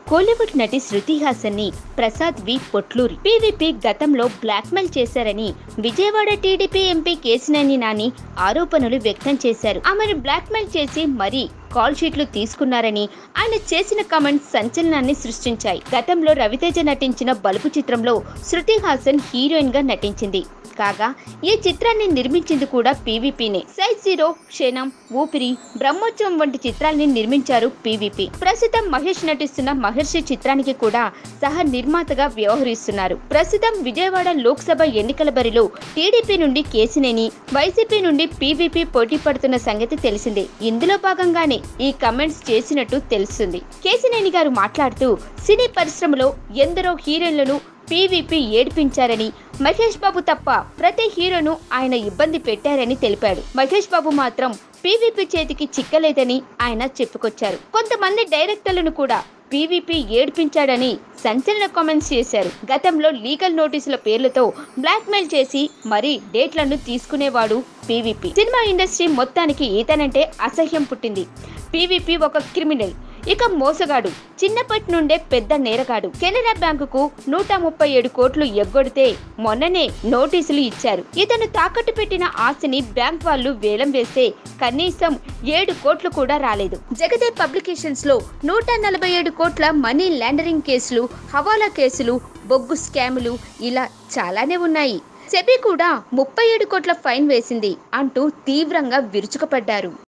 కోలీవుడ్ నటి శృతి హాసన్ ని Prasad V Potluri PVP గతంలో బ్లాక్మెయిల్ చేశారని విజయవాడ టీడీపీ ఎంపీ కేసినేని నాని ఆరోపణలు వ్యక్తం చేశారు ఆమెను బ్లాక్మెయిల్ చేసి మరీ కాల్ షీట్లు తీసుకున్నారని ఆయన చేసిన కామెంట్స్ సంచలనాన్ని సృష్టించాయి గతంలో రవితేజ నటించిన బలుపు చిత్రంలో శృతి హాసన్ హీరోయిన్ గా నటించింది కాగా ఈ చిత్రాన్ని నిర్మించింది కూడా పీవీపీనే సైజ్ జీరో క్షణం ఊపిరి బ్రహ్మోత్సవం వంటి చిత్రాల్ని నిర్మించారు పీవీపీ ప్రస్తుతం మహేష్ నటిస్తున్న మహర్షి చిత్రానికి కూడా సహ నిర్మాతగా వ్యవహరిస్తున్నారు ప్రస్తుతం విజయవాడ లోక్సభ ఎన్నికల బరిలో టీడీపీ నుండి కేసినేని వైసీపీ నుండి పీవీపీ పోటీ పడుతున్న సంగతి తెలిసిందే ఇందులో భాగంగానే ఈ కమెంట్స్ చేసినట్టు తెలుస్తుంది కేసినేని గారు మాట్లాడుతూ సినీ పరిశ్రమలో ఎందరో హీరోయిన్లను పీవీపీ ఏడిపించారని మహేష్ బాబు తప్ప ప్రతి హీరోను ఆయన ఇబ్బంది పెట్టారని తెలిపాడు మహేష్ బాబు మాత్రం పీవీపీ చేతికి చిక్కలేదని ఆయన చెప్పుకొచ్చారు కొంతమంది డైరెక్టర్లను కూడా పీవీపీ ఏడ్పించాడని సంచలన కామెంట్స్ చేశారు గతంలో లీగల్ నోటీసుల పేర్లతో బ్లాక్మెయిల్ చేసి మరీ డేట్లను తీసుకునేవాడు పీవీపీ సినిమా ఇండస్ట్రీ మొత్తానికి ఈతనంటే అసహ్యం పుట్టింది పీవీపీ ఒక క్రిమినల్ ఇక మోసగాడు చిన్నప్పటి నుండే పెద్ద నేరగాడు కెనరా బ్యాంకుకు నూట ముప్పై ఏడు కోట్లు ఎగ్గొడితే మొన్ననే నోటీసులు ఇచ్చారు ఇతను తాకట్టు పెట్టిన ఆస్తిని బ్యాంక్ వాళ్ళు వేలం వేస్తే కనీసం ఏడు కోట్లు కూడా రాలేదు జగదే పబ్లికేషన్స్ లో నూట నలభై ఏడు కోట్ల మనీ లాండరింగ్ కేసులు హవాలా కేసులు బొగ్గు స్కాములు ఇలా చాలానే ఉన్నాయి సెబీ కూడా ముప్పై ఏడు కోట్ల ఫైన్ వేసింది అంటూ తీవ్రంగా విరుచుకుపడ్డారు